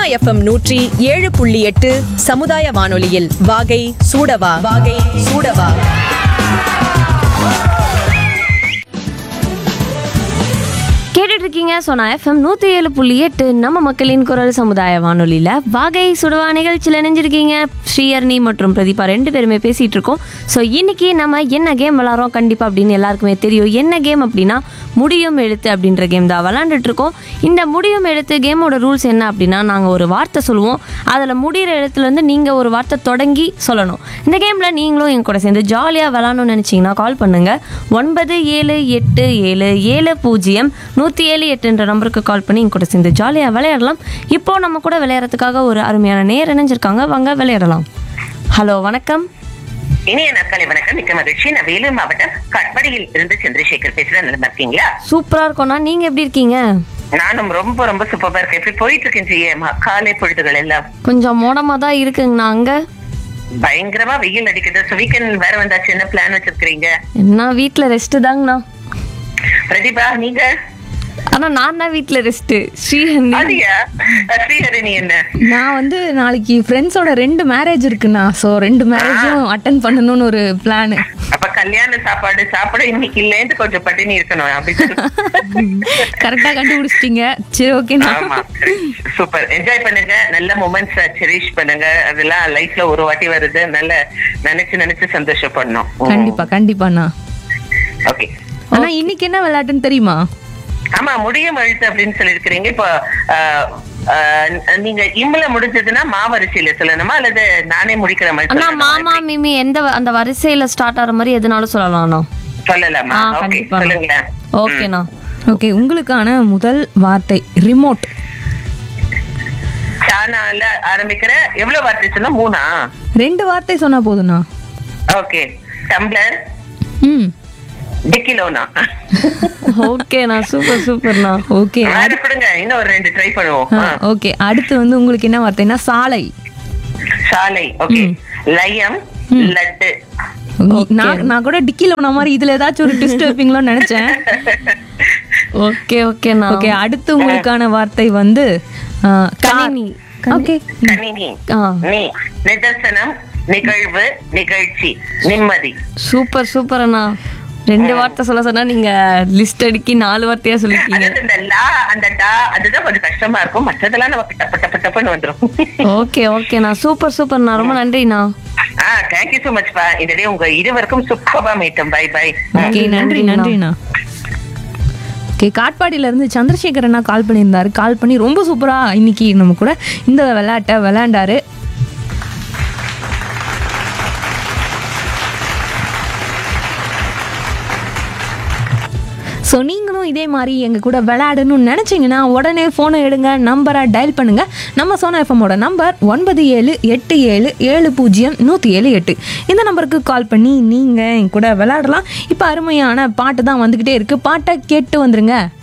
FM நூற்றி ஏழு புள்ளி எட்டு சமுதாய வானொலியில் வாகை சூடவா வாகை சூடவா கேட்டுட்டு இருக்கீங்க சோனா எஃப்எம் நூற்றி ஏழு புள்ளி எட்டு நம்ம மக்களின் குரல் சமுதாய வானொலியில் வாகை சுடுவா நிகழ்ச்சியில் இணைஞ்சிருக்கீங்க ஸ்ரீஹர்னி மற்றும் பிரதீபா ரெண்டு பேருமே பேசிகிட்டு இருக்கோம் ஸோ இன்னைக்கு நம்ம என்ன கேம் விளாட்றோம் கண்டிப்பாக அப்படின்னு எல்லாருக்குமே தெரியும் என்ன கேம் அப்படின்னா முடியும் எழுத்து அப்படின்ற கேம் தான் விளாண்டுட்டு இருக்கோம் இந்த முடியும் எழுத்து கேமோட ரூல்ஸ் என்ன அப்படின்னா நாங்கள் ஒரு வார்த்தை சொல்லுவோம் அதில் முடிகிற எழுத்துலேருந்து நீங்கள் ஒரு வார்த்தை தொடங்கி சொல்லணும் இந்த கேமில் நீங்களும் என் கூட சேர்ந்து ஜாலியாக விளாட்ணும்னு நினச்சிங்கன்னா கால் பண்ணுங்கள் ஒன்பது ஏழு எட்டு ஏழு ஏழு பூஜ்ஜியம் நூற்றி ஏழு எட்டுன்ற நம்பருக்கு கால் பண்ணி என் கூட சேர்ந்து ஜாலியாக விளையாடலாம் இப்போ நம்ம கூட விளையாடுறதுக்காக ஒரு அருமையான நேர் இணைஞ்சிருக்காங்க வாங்க விளையாடலாம் ஹலோ வணக்கம் இனிய நாட்காலை வணக்கம் மிக்க மகிழ்ச்சி நான் வேலூர் மாவட்டம் கட்படியில் இருந்து சந்திரசேகர் பேசுறேன் நல்லா இருக்கீங்களா சூப்பராக இருக்கோண்ணா நீங்கள் எப்படி இருக்கீங்க நானும் ரொம்ப ரொம்ப சூப்பரா இருக்கேன் எப்படி போயிட்டு இருக்கேன் ஜிஏமா காலை பொழுதுகள் எல்லாம் கொஞ்சம் மோடமாக தான் இருக்குங்கண்ணா அங்கே பயங்கரமா வெயில் அடிக்குது ஸோ வீக்கெண்ட் வேற வந்தாச்சு என்ன பிளான் வச்சிருக்கீங்க என்ன வீட்டில் ரெஸ்ட்டு தாங்கண்ணா பிரதீபா நீங்க ஆனால் நான் தான் வீட்டில் ரெஸ்ட்டு ஸ்ரீஹந்தி அதியா ஸ்ரீஹரிணி என்ன நான் வந்து நாளைக்கு ஃப்ரெண்ட்ஸோட ரெண்டு மேரேஜ் இருக்குண்ணா ஸோ ரெண்டு மேரேஜும் அட்டன் பண்ணணும்னு ஒரு பிளானு அப்ப கல்யாண சாப்பாடு சாப்பிட இன்னைக்கு இல்லேன்னு கொஞ்சம் பட்டினி இருக்கணும் அப்படி கரெக்டாக கண்டுபிடிச்சிட்டீங்க சரி ஓகேண்ணா ஆமா சூப்பர் என்ஜாய் பண்ணுங்க நல்ல மூமெண்ட்ஸ் செரிஷ் பண்ணுங்க அதெல்லாம் லைஃப்ல ஒரு வாட்டி வருது நல்ல நினைச்சு நினைச்சு சந்தோஷப்படணும் கண்டிப்பா கண்டிப்பாண்ணா ஓகே ஆனா இன்னைக்கு என்ன விளையாட்டுன்னு தெரியுமா ஆமா முடியும் எழுத்து அப்படின்னு சொல்லிருக்கிறீங்க இப்போ ஆஹ், ஆஹ், நீங்க இம்ல முடிஞ்சதுன்னா மாவரிசையில சொல்லணுமா அல்லது நானே முடிக்கிற மாதிரி அண்ணா சொல்லணுமா? மாமா மிமி எந்த வ- அந்த வரிசையில் ஸ்டார்ட் ஆகிற மாதிரி எதுனாலும் சொல்லலாம்ண்ணா சொல்லலாமா ஆ, ஓகே கண்டிப்பா. சொல்லுங்களேன் ஓகேண்ணா ஓகே உங்களுக்கான முதல் வார்த்தை ரிமோட் சானால ஆரம்பிக்கிற எவ்வளவு வார்த்தை சொன்னா மூணா ரெண்டு வார்த்தை சொன்னா போதுண்ணா ஓகே டம்ளர் ம் டிக்கிலோனா ஓகேண்ணா சூப்பர் சூப்பர்ண்ணா ஓகே வேற கொடுங்க இன்னும் ஒரு ரெண்டு ட்ரை பண்ணுவோம் ஆ. ஓகே அடுத்து வந்து உங்களுக்கு என்ன வார்த்தைன்னா சாலை சாலை ஓகே லயம் லட்டு நான் நான் கூட டிக்கில போன மாதிரி இதுல ஏதாச்சும் ஒரு ட்விஸ்ட் வைப்பீங்களோன்னு நினைச்சேன் ஓகே ஓகேண்ணா ஓகே அடுத்து உங்களுக்கான வார்த்தை வந்து ஆ, கார். கணினி ஓகே கணினி ஆ நீ நிதர்சனம் நிகழ்வு நிகழ்ச்சி நிம்மதி சூப்பர் சூப்பர் அண்ணா ரெண்டு வார்த்தை சொல்ல சொன்னா நீங்க லிஸ்ட் அடிக்கி நாலு வார்த்தையா சொல்லிருக்கீங்க அதாவது இந்த லா அந்த டா அதுதான் கொஞ்சம் கஷ்டமா இருக்கும் மற்றதெல்லாம் நமக்கு டப்ப டப்ப டப்புன்னு வந்துரும் ஓகே ஓகேண்ணா சூப்பர் சூப்பர்ண்ணா ரொம்ப நன்றிண்ணா ஆ தேங்க்யூ சோ மச் பா இந்த day உங்க இருவருக்கும் சூப்பரா மீட்டும் பை பை ஓகே நன்றி நன்றிண்ணா ஓகே காட்பாடியில இருந்து சந்திரசேகர் அண்ணா கால் பண்ணியிருந்தாரு கால் பண்ணி ரொம்ப சூப்பரா இன்னைக்கு நம்ம கூட இந்த விளையாட்டை விளையாண்டாரு ஸோ நீங்களும் இதே மாதிரி எங்கள் கூட விளையாடணும்னு நினச்சிங்கன்னா உடனே ஃபோனை எடுங்க நம்பரை டயல் பண்ணுங்கள் நம்ம சோனா எஃப்எம்மோட நம்பர் ஒன்பது ஏழு எட்டு ஏழு ஏழு பூஜ்ஜியம் நூற்றி ஏழு எட்டு இந்த நம்பருக்கு கால் பண்ணி நீங்கள் என் கூட விளையாடலாம் இப்போ அருமையான பாட்டு தான் வந்துக்கிட்டே இருக்குது பாட்டை கேட்டு வந்துருங்க